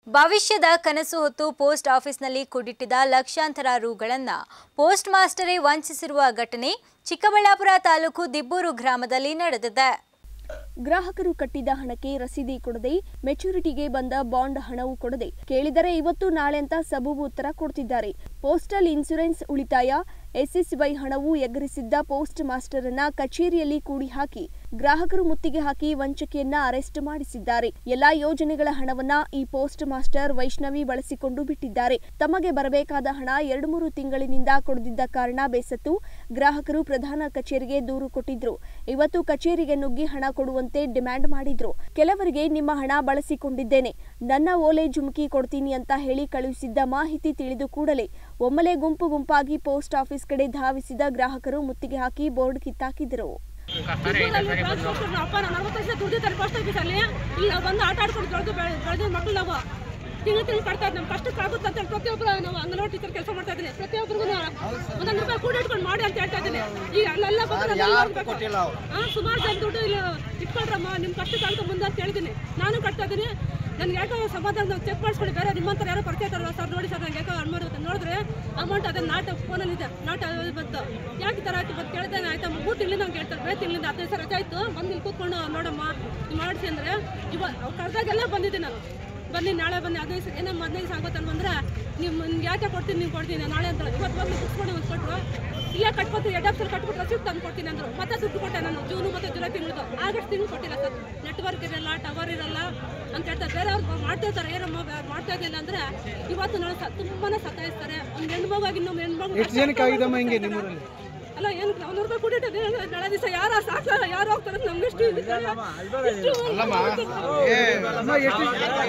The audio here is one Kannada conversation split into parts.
ಭವಿಷ್ಯದ ಕನಸು ಹೊತ್ತು ಪೋಸ್ಟ್ ಆಫೀಸ್ನಲ್ಲಿ ಕೂಡಿಟ್ಟಿದ್ದ ಲಕ್ಷಾಂತರ ರುಗಳನ್ನು ಪೋಸ್ಟ್ ಮಾಸ್ಟರೇ ವಂಚಿಸಿರುವ ಘಟನೆ ಚಿಕ್ಕಬಳ್ಳಾಪುರ ತಾಲೂಕು ದಿಬ್ಬೂರು ಗ್ರಾಮದಲ್ಲಿ ನಡೆದಿದೆ ಗ್ರಾಹಕರು ಕಟ್ಟಿದ ಹಣಕ್ಕೆ ರಸೀದಿ ಕೊಡದೆ ಮೆಚುರಿಟಿಗೆ ಬಂದ ಬಾಂಡ್ ಹಣವು ಕೊಡದೆ ಕೇಳಿದರೆ ಇವತ್ತು ನಾಳೆ ಅಂತ ಸಬೂಬು ಉತ್ತರ ಕೊಡ್ತಿದ್ದಾರೆ ಪೋಸ್ಟಲ್ ಇನ್ಸೂರೆನ್ಸ್ ಉಳಿತಾಯ ಎಸ್ಎಸ್ವೈ ಹಣವು ಎಗರಿಸಿದ್ದ ಪೋಸ್ಟ್ ಮಾಸ್ಟರ್ ಅನ್ನ ಕಚೇರಿಯಲ್ಲಿ ಕೂಡಿ ಹಾಕಿ ಗ್ರಾಹಕರು ಮುತ್ತಿಗೆ ಹಾಕಿ ವಂಚಕೆಯನ್ನ ಅರೆಸ್ಟ್ ಮಾಡಿಸಿದ್ದಾರೆ ಎಲ್ಲಾ ಯೋಜನೆಗಳ ಹಣವನ್ನ ಈ ಪೋಸ್ಟ್ ಮಾಸ್ಟರ್ ವೈಷ್ಣವಿ ಬಳಸಿಕೊಂಡು ಬಿಟ್ಟಿದ್ದಾರೆ ತಮಗೆ ಬರಬೇಕಾದ ಹಣ ಎರಡು ಮೂರು ತಿಂಗಳಿನಿಂದ ಕೊಡದಿದ್ದ ಕಾರಣ ಬೇಸತ್ತು ಗ್ರಾಹಕರು ಪ್ರಧಾನ ಕಚೇರಿಗೆ ದೂರು ಕೊಟ್ಟಿದ್ರು ಇವತ್ತು ಕಚೇರಿಗೆ ನುಗ್ಗಿ ಹಣ ಕೊಡುವಂತೆ ಡಿಮ್ಯಾಂಡ್ ಮಾಡಿದ್ರು ಕೆಲವರಿಗೆ ನಿಮ್ಮ ಹಣ ಬಳಸಿಕೊಂಡಿದ್ದೇನೆ ನನ್ನ ಓಲೆ ಜುಮ್ಕಿ ಕೊಡ್ತೀನಿ ಅಂತ ಹೇಳಿ ಕಳುಹಿಸಿದ್ದ ಮಾಹಿತಿ ತಿಳಿದು ಕೂಡಲೇ ಒಮ್ಮೆಲೆ ಗುಂಪು ಗುಂಪಾಗಿ ಪೋಸ್ಟ್ ಆಫೀಸ್ ಕಡೆ ಧಾವಿಸಿದ ಗ್ರಾಹಕರು ಮುತ್ತಿಗೆ ಹಾಕಿ ಬೋರ್ಡ್ ಕಿತ್ತಾಕಿದರು ಚಿಕ್ಕೂರಲ್ಲಿ ಟ್ರಾನ್ಸ್ಪೋರ್ಟ್ ಅಪ್ಪ ನಾನು ಅರವತ್ತು ವರ್ಷ ದುಡ್ಡಿದ್ದಾರೆ ಪೋಸ್ಟ್ ಆಫೀಸಲ್ಲಿ ಇಲ್ಲಿ ನಾವು ಬಂದು ಆಟ ಆಡ್ಕೊಂಡು ಬೆಳೆದು ಬೆಳೆದ ಮಕ್ಕಳು ನಾವು ತಿಂಗಳು ತಿಂಗಳು ಕಟ್ತಾ ಇದ್ದೀವಿ ನಮ್ಮ ಕಷ್ಟಕ್ಕೆ ಆಗುತ್ತೆ ಅಂತ ಹೇಳಿ ಪ್ರತಿಯೊಬ್ಬರು ನಾವು ಅಂಗನವಾಡಿ ಟೀಚರ್ ಕೆಲಸ ಮಾಡ್ತಾ ಇದ್ದೀನಿ ಪ್ರತಿಯೊಬ್ಬರಿಗೂ ಒಂದೊಂದು ರೂಪಾಯಿ ಕೂಡ ಇಟ್ಕೊಂಡು ಮಾಡಿ ಅಂತ ಹೇಳ್ತಾ ಇದ್ದೀನಿ ಈಗ ಅಲ್ಲೆಲ್ಲ ಬಂದು ನಾನು ಎಲ್ಲ ಹೋಗ್ಬೇಕು. ಹಾ, ಸುಮಾರು ಜನ ದುಡ್ಡು ಇಲ್ಲಿ ಇಟ್ಕೊಳ್ರಮ್ಮ ನಿಮ್ಮ ಕಷ್ಟಕ್ಕೆ ಆಗುತ್ತೆ ಮುಂದೆ ಅಂತ ಹೇಳಿದ್ದೀನಿ ನಾನು ಕಟ್ತಾ ಇದ್ದೀನಿ ನನ್ಗೆ ಯಾಕೋ ಸಮಾಧಾನ ಚೆಕ್ ಮಾಡಿಸ್ಕೊಳ್ಳಿ ಬೇರೆ ನಿಮ್ಮಂತರ ಯಾರೋ ಪರಿಚಯ ಇದ್ದಾರಲ್ಲ ಸರ್ ನೋಡಿ ಸರ್ ನಂಗೆ ಯಾಕೋ ಅನ್ಮಾಡುತ್ತೆ ನೋಡಿದ್ರೆ ಅಮೌಂಟ್ ಅದನ್ನ ನಾಟ ಫೋನಲ್ಲಿ ಇದೆ ನಾಟ ಬಂತು ಯಾಕೆ ಈ ಥರ ಆಯ್ತು ಬಂದು ಕೇಳಿದೆ ಆಯ್ತಾ ಮೂರು ತಿಂಗಳಿಂದ ನಂಗೆ ಹೇಳ್ತಾರೆ ಬೇರೆ ತಿಂಗಳಿಂದ ಹದಿನೈದು ಸಾವಿರ ರಜೆ ಆಯಿತು ಬಂದು ಇಲ್ಲಿ ಕೂತ್ಕೊಂಡು ನೋಡಮ್ಮ ನೀವು ಮಾಡಿಸಿ ಅಂದರೆ ಇವಾಗ ಕರೆದಾಗೆಲ್ಲ ಬಂದಿದ್ದೆ ನಾನು ಬನ್ನಿ ನಾಳೆ ಬನ್ನಿ ಹದಿನೈದು ಸಾವಿರ ಏನಮ್ಮ ಹದಿನೈದು ಸಾವಿರ ಆಗುತ್ತೆ ಬಂದರೆ ನೀವು ನಿಮ್ಗೆ ಯಾಕೆ ಕೊಡ್ತೀನಿ ನೀವು ಕೊಡ್ತೀನಿ ನಾಳೆ ಅಂತ ಇವತ್ತು ಬಂದು ಕುತ್ಕೊಂಡು ಒಂದು ಕೊಟ್ಟರು ಇಲ್ಲ ಕಟ್ಕೊತೀನಿ ಎರಡು ಹತ್ತು ಕಟ್ಬಿಟ್ಟು ರಸೀದ್ ತಂದು ಕೊಡ್ತೀನಿ ಅಂದರು ಮತ್ತೆ ದುಡ್ಡು ಕೊಟ್ಟೆ ನಾನು ಜೂನು ಮತ್ತು ಜುಲೈ ತಿಂಗಳು ಆಗಸ್ಟ್ ತಿಂಗಳು ಕೊಟ್ಟಿಲ್ಲ ಸರ್ ನೆಟ್ವರ್ಕ್ ಇರಲ್ಲ ಟವರ್ ಇರಲ್ಲ ಅಂತ ಹೇಳ್ತಾರೆ ಬೇರೆ ಅವ್ರು ಮಾಡ್ತಾ ಇರ್ತಾರೆ ಏನಮ್ಮ ಬ- ಮಾಡ್ತಾ ಇದ್ದಿಲ್ಲ ಅಂದರೆ ಇವತ್ತು ನಾಳೆ ಸ ತುಂಬಾ ಸತಾಯಿಸ್ತಾರೆ ಒಂದು ಹೆಣ್ಮಗಾಗಿ ಇನ್ನೊಂದು ಹೆಣ್ಮಗು ಎಷ್ಟು ಜನಕ್ಕೆ ಆಗಿದಮ್ಮ ಹಿಂಗೆ ನಿಮ್ಮೂರಲ್ಲಿ ಅಲ್ಲ ಏನು ಅವ್ನ ರೂಪಾಯಿ ಕೊಟ್ಟಿಟ್ಟಿದ್ದೀನಿ ನಾಳೆ ದಿವಸ ಯಾರು ಸಾಕ ಯಾರು ಹೋಗ್ತಾರೆ ನಮ್ಗೆ ಎಷ್ಟು ಇದೆ? ಎಷ್ಟು ಅಮ್ಮ ಎಷ್ಟು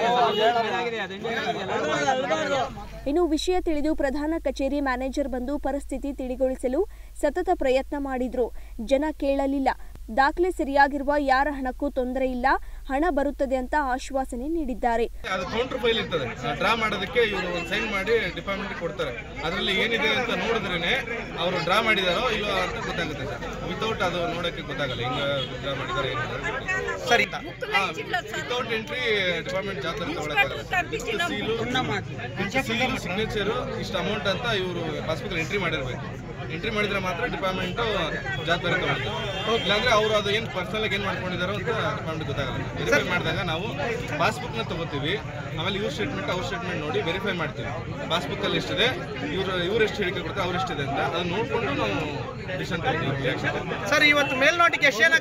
ಇನ್ನು ವಿಷಯ ತಿಳಿದು ಪ್ರಧಾನ ಕಚೇರಿ ಮ್ಯಾನೇಜರ್ ಬಂದು ಪರಿಸ್ಥಿತಿ ತಿಳಿಗೊಳಿಸಲು ಸತತ ಪ್ರಯತ್ನ ಮಾಡಿದ್ರು ಜನ ಕೇಳಲಿಲ್ಲ ದಾಖಲೆ ಸರಿಯಾಗಿರುವ ಯಾರ ಹಣಕ್ಕೂ ತೊಂದರೆ ಇಲ್ಲ ಹಣ ಬರುತ್ತದೆ ಅಂತ ಆಶ್ವಾಸನೆ ನೀಡಿದ್ದಾರೆ ಅದು ಕೌಂಟರ್ ಫೈಲ್ ಇರ್ತದೆ ಡ್ರಾ ಮಾಡೋದಕ್ಕೆ ಇವರು ಒಂದು ಸೈನ್ ಮಾಡಿ ಡಿಪಾರ್ಟ್ಮೆಂಟ್ ಕೊಡ್ತಾರೆ ಅದರಲ್ಲಿ ಏನಿದೆ ಅಂತ ನೋಡಿದ್ರೇನೆ ಅವರು ಡ್ರಾ ಮಾಡಿದಾರೋ ಇಲ್ಲೋ ಅಂತ ಗೊತ್ತಾಗುತ್ತೆ ಸರ್ ವಿತೌಟ್ ಅದು ನೋಡೋಕ್ಕೆ ಗೊತ್ತಾಗಲ್ಲ ಹಿಂಗ ಡ್ರಾ ಮಾಡಿದ್ದಾರೆ ಸರಿ ವಿತೌಟ್ ಎಂಟ್ರಿ ಡಿಪಾರ್ಟ್ಮೆಂಟ್ ಜಾತ್ರೆ ತಗೊಳಕ್ಕಾಗಲ್ಲ ಸೀಲು ಸಿಗ್ನೇಚರು ಇಷ್ಟು ಅಮೌಂಟ್ ಅಂತ ಇವರು ಪಾಸ್ಬುಕ್ ಎಂಟ್ರಿ ಮಾಡಿರ್ಬೇಕು ಎಂಟ್ರಿ ಮಾಡಿದ್ರೆ ಮಾತ್ರ ಡಿಪಾರ್ಟ್ಮೆಂಟ್ ಜಾತ್ರೆ ತಗೊಳ್ತಾರೆ ಇಲ್ಲಾಂದ್ರೆ ಅವರು ಅದು ಏನು ಪರ್ಸನಲ್ ಏನು ಮಾಡ್ಕೊಂಡಿದ್ದಾರೋ ಅಂತ ಡಿಪಾರ್ಟ್ಮೆಂಟ್ ಗೊತ್ತಾಗಲ್ಲ ವೆರಿಫೈ ಮಾಡಿದಾಗ ನಾವು ಪಾಸ್ಬುಕ್ನ ತಗೋತೀವಿ ಆಮೇಲೆ ಇವ್ರ ಸ್ಟೇಟ್ಮೆಂಟ್ ಅವ್ರ ಸ್ಟೇಟ್ಮೆಂಟ್ ನೋಡಿ ವೆರಿಫೈ ಮಾಡ್ತೀವಿ ಪಾಸ್ಬುಕ್ಕಲ್ಲಿ ಎಷ್ಟಿದೆ ಇವರು ಇವ್ರು ಎಷ್ಟು ಹೇಳಿಕೆ ಕೊಡ್ತಾರೆ ಅವ್ರು ಎಷ್ಟಿದೆ ಅಂತ ಅದನ್ನ ನೋಡಿಕೊಂಡು ನಾವು ಡಿಸಿಷನ್ ತಗೊಳ್ತೀವಿ ರಿಯಾಕ್ಷನ್ ಸರ್ ಇವತ್ತು ಮೇಲ್ನೋಟಿಫಿಕೇಶನ್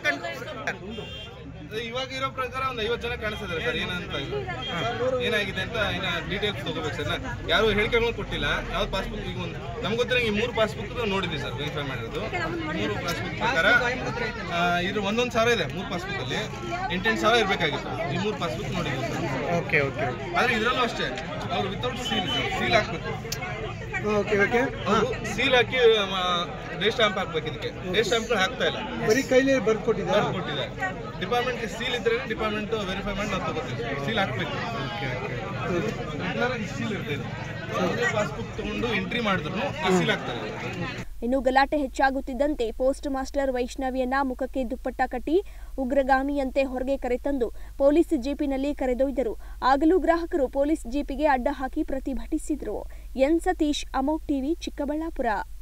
ಇವಾಗ ಇರೋ ಪ್ರಕಾರ ಒಂದು ಐವತ್ತು ಜನ ಕಾಣಿಸ್ತಿದ್ದಾರೆ ಸರ್ ಏನಂತ ಇದು. ಏನಾಗಿದೆ ಅಂತ ಇನ್ನ ಡೀಟೇಲ್ಸ್ ತಗೋಬೇಕು ಸರ್ ನಾ- ಯಾರು ಹೇಳಿಕೆಗಳು ಕೊಟ್ಟಿಲ್ಲ ಯಾವ್ದು ಪಾಸ್ಬುಕ್ ಈಗ ಒಂದು ನಮ್ಗೆ ಗೊತ್ತಿರೋ ಈ ಮೂರು ಪಾಸ್ಬುಕ್ ನೋಡಿದ್ವಿ ಸರ್ ವೆರಿಫೈ ಮಾಡಿರೋದು ಮೂರು ಪಾಸ್ಬುಕ್ ಪ್ರಕಾರ ಆ, ಇದು ಒಂದೊಂದು ಸಾವಿರ ಇದೆ ಮೂರು ಪಾಸ್ಬುಕ್ ಅಲ್ಲಿ ಎಂಟೆಂಟು ಸಾವಿರ ಇರಬೇಕಾಗಿತ್ತು ಈ ಮೂರು ಪಾಸ್ಬುಕ್ ನೋಡಿದ್ವಿ ಸರ್ ಓಕೆ ಓಕೆ ಆದ್ರೆ ಇದ್ರಲ್ಲೂ ಅಷ್ಟೇ ಅವ್ರು ವಿತೌಟ್ ಸೀಲ್ ಸೀಲ್ ಹಾಕ್ಬೇಕು ಓಕೆ ಓಕೆ ಅವರು ಸೀಲ್ ಹಾಕಿ ಡೇ ಸ್ಟಾಂಪ್ ಹಾಕ್ಬೇಕು ಇದಕ್ಕೆ ಡೇ ಸ್ಟಾಂಪ್ ಹಾಕ್ತಾ ಇಲ್ಲ ಬರೀ ಕೈಲಿ ಬರ್ದು ಕೊಟ್ಟಿದ್ದಾರೆ ಬರ್ದ್ ಕೊಟ್ಟಿದ್ದಾರೆ ಡಿಪಾರ್ಟ್ಮೆಂಟ್ಗೆ ಸೀಲ್ ಇದ್ರೆ ಡಿಪಾರ್ಟ್ಮೆಂಟ್ ವೆರಿಫೈ ಮಾಡಿ ನಾವು ತಗೋತೀವಿ ಸೀಲ್ ಹಾಕ್ಬೇಕು ಸೀಲ್ ಇರ್ತದೆ ಪಾಸ್ಬುಕ್ ತಗೊಂಡು ಎಂಟ್ರಿ ಮಾಡಿದ್ರು ಸೀಲ್ ಹಾಕ್ತಾರೆ ಇನ್ನು ಗಲಾಟೆ ಹೆಚ್ಚಾಗುತ್ತಿದ್ದಂತೆ ಪೋಸ್ಟ್ ಮಾಸ್ಟರ್ ವೈಷ್ಣವಿಯನ್ನ ಮುಖಕ್ಕೆ ದುಪ್ಪಟ್ಟ ಕಟ್ಟಿ ಉಗ್ರಗಾಮಿಯಂತೆ ಹೊರಗೆ ಕರೆತಂದು ಪೊಲೀಸ್ ಜೀಪಿನಲ್ಲಿ ಕರೆದೊಯ್ದರು ಆಗಲೂ ಗ್ರಾಹಕರು ಪೊಲೀಸ್ ಜೀಪಿಗೆ ಅಡ್ಡ ಹಾಕಿ ಪ್ರತಿಭಟಿಸಿದ್ರು ಎನ್ ಸತೀಶ್ ಅಮೋಕ್ ಟಿವಿ ಚಿಕ್ಕಬಳ್ಳಾಪುರ